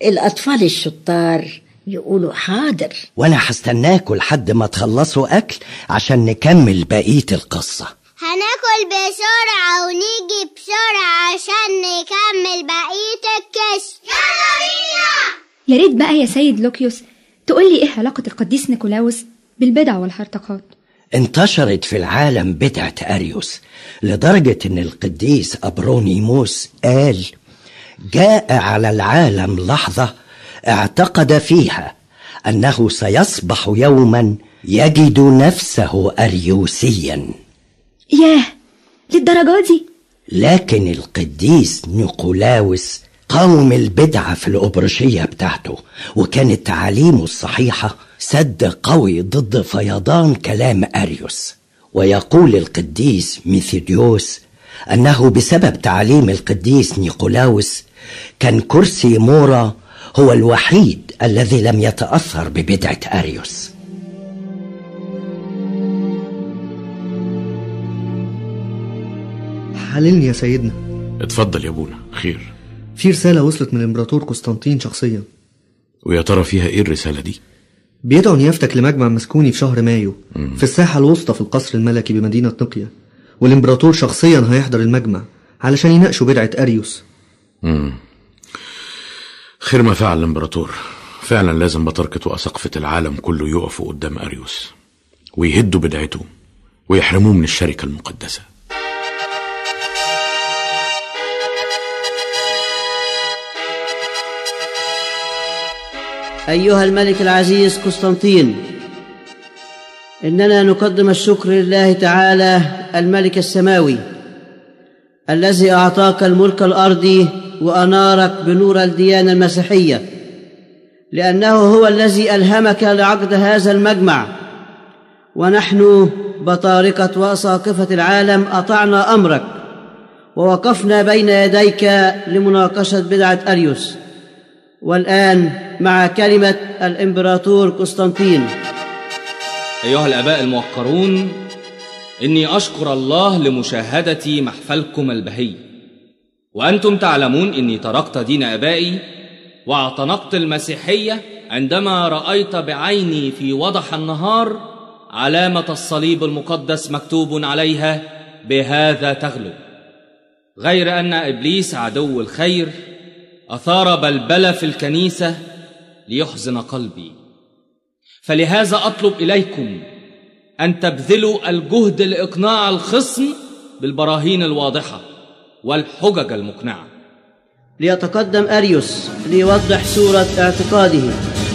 الأطفال الشطار يقولوا حاضر وانا هستناكوا لحد ما تخلصوا اكل عشان نكمل بقية القصة هناكل بسرعة ونيجي بسرعة عشان نكمل بقية الكشف يلا بينا يا ريت بقى يا سيد لوكيوس تقول لي ايه علاقة القديس نيكولاوس بالبدع والهرطقات انتشرت في العالم بدعة أريوس لدرجة إن القديس أبرونيموس قال جاء على العالم لحظة اعتقد فيها أنه سيصبح يوما يجد نفسه أريوسيا ياه للدرجة دي لكن القديس نيقولاوس قاوم البدعة في الأبرشية بتاعته وكانت تعاليمه الصحيحة سد قوي ضد فيضان كلام أريوس ويقول القديس ميثيديوس أنه بسبب تعليم القديس نيقولاوس كان كرسي مورا هو الوحيد الذي لم يتأثر ببدعة أريوس حللني يا سيدنا اتفضل يا ابونا خير في رسالة وصلت من الإمبراطور قسطنطين شخصيا ويا ترى فيها ايه الرسالة دي بيدعو نيافتك لمجمع مسكوني في شهر مايو في الساحة الوسطى في القصر الملكي بمدينة نقيا والإمبراطور شخصيا هيحضر المجمع علشان يناقشوا بدعة أريوس مم. خير ما فعل الامبراطور فعلا لازم بطركة وأسقفة العالم كله يقفوا قدام أريوس ويهدوا بدعته ويحرموه من الشركة المقدسة أيها الملك العزيز قسطنطين إننا نقدم الشكر لله تعالى الملك السماوي الذي أعطاك الملك الأرضي وأنارك بنور الديانة المسيحية لأنه هو الذي ألهمك لعقد هذا المجمع ونحن بطارقة وأساقفة العالم أطعنا أمرك ووقفنا بين يديك لمناقشة بدعة أريوس والآن مع كلمة الإمبراطور قسطنطين أيها الآباء الموقرون إني أشكر الله لمشاهدة محفلكم البهي وأنتم تعلمون إني تركت دين آبائي واعتنقت المسيحية عندما رأيت بعيني في وضح النهار علامة الصليب المقدس مكتوب عليها بهذا تغلب غير أن إبليس عدو الخير أثار بلبلة في الكنيسة ليحزن قلبي فلهذا أطلب إليكم أن تبذلوا الجهد لإقناع الخصم بالبراهين الواضحة والحجج المقنعة ليتقدم أريوس ليوضح صورة اعتقاده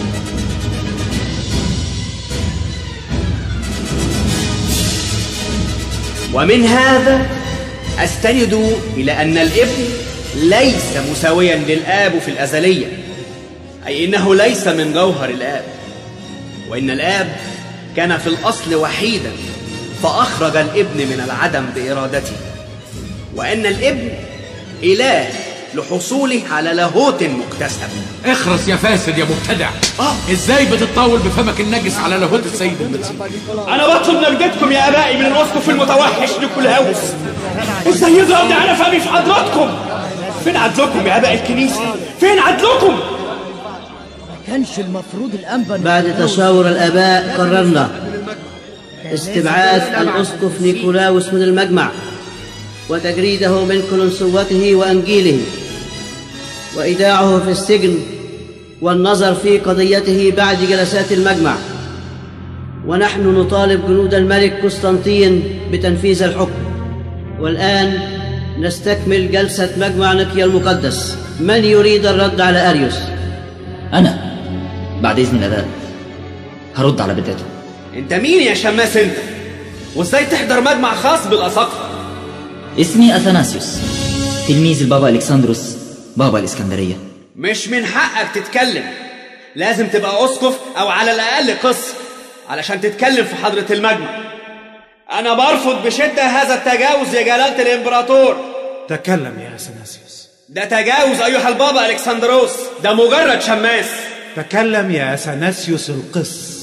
ومن هذا أستند إلى أن الابن ليس مساويا للآب في الأزلية أي إنه ليس من جوهر الآب وإن الآب كان في الأصل وحيدا فأخرج الابن من العدم بإرادته وأن الابن إله لحصوله على لاهوت مكتسب اخرس يا فاسد يا مبتدع آه. ازاي بتطاول بفمك النجس على لاهوت السيد المسيح أنا بطلب نجدتكم يا آبائي من الأسقف المتوحش نيكولاوس إزاي يضربني على فمي في حضراتكم فين عدلكم يا آباء الكنيسة فين عدلكم كانش المفروض الأنبا بعد تشاور الآباء قررنا استبعاد الأسقف نيكولاوس من المجمع وتجريده من كلنسوته وأنجيله وإيداعه في السجن والنظر في قضيته بعد جلسات المجمع ونحن نطالب جنود الملك قسطنطين بتنفيذ الحكم والآن نستكمل جلسة مجمع نقيا المقدس من يريد الرد على أريوس أنا بعد إذن الآباء هرد على بدايته أنت مين يا شماس أنت وإزاي تحضر مجمع خاص بالأساقفة اسمي أثناسيوس تلميذ البابا ألكسندروس بابا الإسكندرية مش من حقك تتكلم لازم تبقى أسقف أو على الأقل قس علشان تتكلم في حضرة المجمع أنا برفض بشدة هذا التجاوز يا جلالة الإمبراطور تكلم يا أثناسيوس ده تجاوز أيها البابا ألكسندروس ده مجرد شماس تكلم يا أثناسيوس القس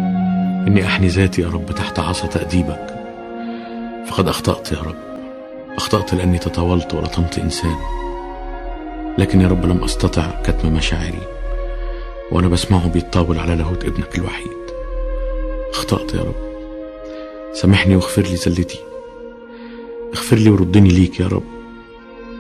إني أحني ذاتي يا رب تحت عصا تأديبك فقد أخطأت يا رب أخطأت لأني تطاولت ولطمت إنسان لكن يا رب لم أستطع كتم مشاعري وأنا بسمعه بيتطاول على لاهوت ابنك الوحيد أخطأت يا رب سامحني واغفر لي زلتي اغفر لي وردني ليك يا رب